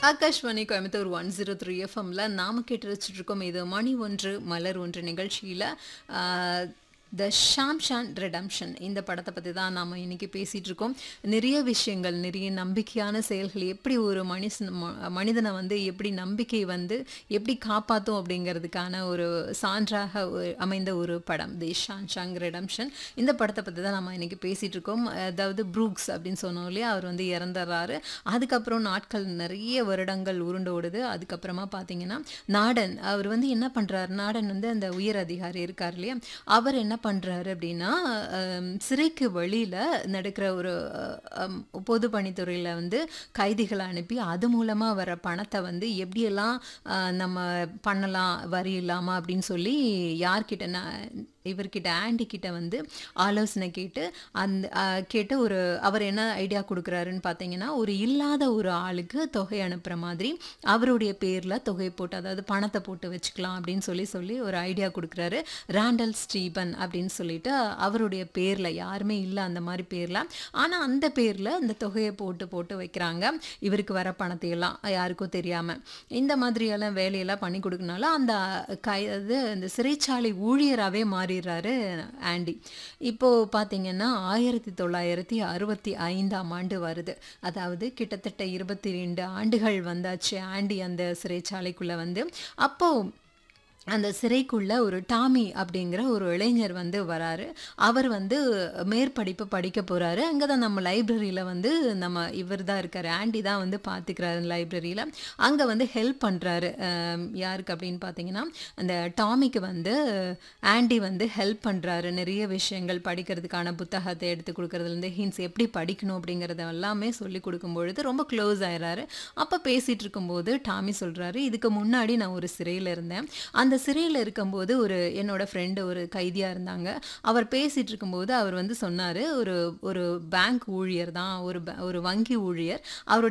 Akashvani Coimbatore one zero three எஃப்எம்ல நாம கேட்டு வச்சுட்டு இருக்கோம் இது மணி ஒன்று மலர் ஒன்று நிகழ்ச்சியில் த ஷாம்ஷான் ரெடம்ஷன் இந்த படத்தை பற்றி தான் நாம் இன்னைக்கு பேசிகிட்டு இருக்கோம் நிறைய விஷயங்கள் நிறைய நம்பிக்கையான செயல்கள் எப்படி ஒரு மனுஷன் ம- மனிதனை வந்து எப்படி நம்பிக்கை வந்து எப்படி காப்பாற்றும் அப்படிங்கிறதுக்கான ஒரு சான்றாக ஒரு- அமைந்த ஒரு படம் தி ஷாம்ஷாங் ரெடம்ஷன் இந்த படத்தை பற்றி தான் நம்ம இன்னைக்கு பேசிகிட்டு இருக்கோம் அதாவது ப்ரூக்ஸ் அப்படின்னு சொன்னோம் இல்லையா அவர் வந்து இறந்துடுறாரு அதுக்கப்புறம் நாட்கள் நிறைய வருடங்கள் உருண்டு ஓடுது அதுக்கப்புறமா பார்த்தீங்கன்னா நாடன் அவர் வந்து என்ன பண்ணுறாரு நாடன் வந்து அந்த உயர் அதிகாரி இருக்கார் இல்லையா அவர் என்ன பண்ணுறாரு அப்படின்னா அம், சிறைக்கு வெளியில் நடக்கிற ஒரு அம், பொது பணித்துறையில் வந்து கைதிகளை அனுப்பி அது மூலமாக வர பணத்தை வந்து எப்படியெல்லாம் அஹ், நம்ம பண்ணலாம் வரி இல்லாமல் அப்படின்னு சொல்லி யார்கிட்ட நான் இவர்கிட்ட ஆண்டி கிட்ட வந்து ஆலோசனை கேட்டு அந்த அஹ், கேட்டு ஒரு அவர் என்ன ஐடியா கொடுக்குறாருன்னு பார்த்தீங்கன்னா ஒரு இல்லாத ஒரு ஆளுக்கு தொகை அனுப்புகிற மாதிரி அவருடைய பேரில் தொகை போட்டு அதாவது பணத்தை போட்டு வச்சுக்கலாம் அப்படின்னு சொல்லி சொல்லி ஒரு ஐடியா கொடுக்குறாரு ராண்டல் ஸ்டீபன் அப்படின்னு சொல்லிட்டு அவருடைய பேரில் யாருமே இல்லை அந்த மாதிரி பேரில் ஆனால் அந்த பேரில் இந்த தொகையை போட்டு போட்டு வைக்கிறாங்க இவருக்கு வர பணத்தை எல்லாம் யாருக்கும் தெரியாமல் இந்த மாதிரியெல்லாம் வேலையெல்லாம் பண்ணி கொடுக்கனால அந்த கை அது இந்த சிறைச்சாலை ஊழியராகவே மாறிடுறாரு ஆண்டி இப்போ பார்த்தீங்கன்னா ஆயிரத்தி தொள்ளாயிரத்தி அறுபத்தி ஐந்தாம் ஆண்டு வருது அதாவது கிட்டத்தட்ட இருபத்தி ரெண்டு ஆண்டுகள் வந்தாச்சு ஆண்டி அந்த சிறைச்சாலைக்குள்ளே வந்து அப்போ அந்த சிறைக்குள்ள ஒரு டாமி அப்படிங்கிற ஒரு இளைஞர் வந்து வராரு அவர் வந்து மேற்படிப்பு படிக்க போறாரு அங்கே தான் நம்ம லைப்ரரியில் வந்து நம்ம இவர் தான் இருக்கார் ஆண்டி தான் வந்து பார்த்துக்கிறாரு லைப்ரரியில் அங்கே வந்து ஹெல்ப் பண்ணுறாரு யாருக்கு அப்படின்னு பார்த்தீங்கன்னா அந்த டாமிக்கு வந்து ஆண்டி வந்து ஹெல்ப் பண்ணுறாரு நிறைய விஷயங்கள் படிக்கிறதுக்கான புத்தகத்தை எடுத்து கொடுக்கறதுலேருந்து ஹின்ஸ் எப்படி படிக்கணும் அப்படிங்கிறத எல்லாமே சொல்லி கொடுக்கும் பொழுது ரொம்ப க்ளோஸ் ஆயிடுறாரு அப்போ பேசிகிட்டு இருக்கும்போது டாமி சொல்கிறாரு இதுக்கு முன்னாடி நான் ஒரு சிறையில் இருந்தேன் அந்த சிறையில் இருக்கும்போது ஒரு என்னோட ஃப்ரெண்டு ஒரு கைதியாக இருந்தாங்க அவர் பேசிகிட்டு இருக்கும்போது அவர் வந்து சொன்னார் ஒரு ஒரு பேங்க் ஊழியர் தான் ஒரு ப- ஒரு வங்கி ஊழியர் அவருடைய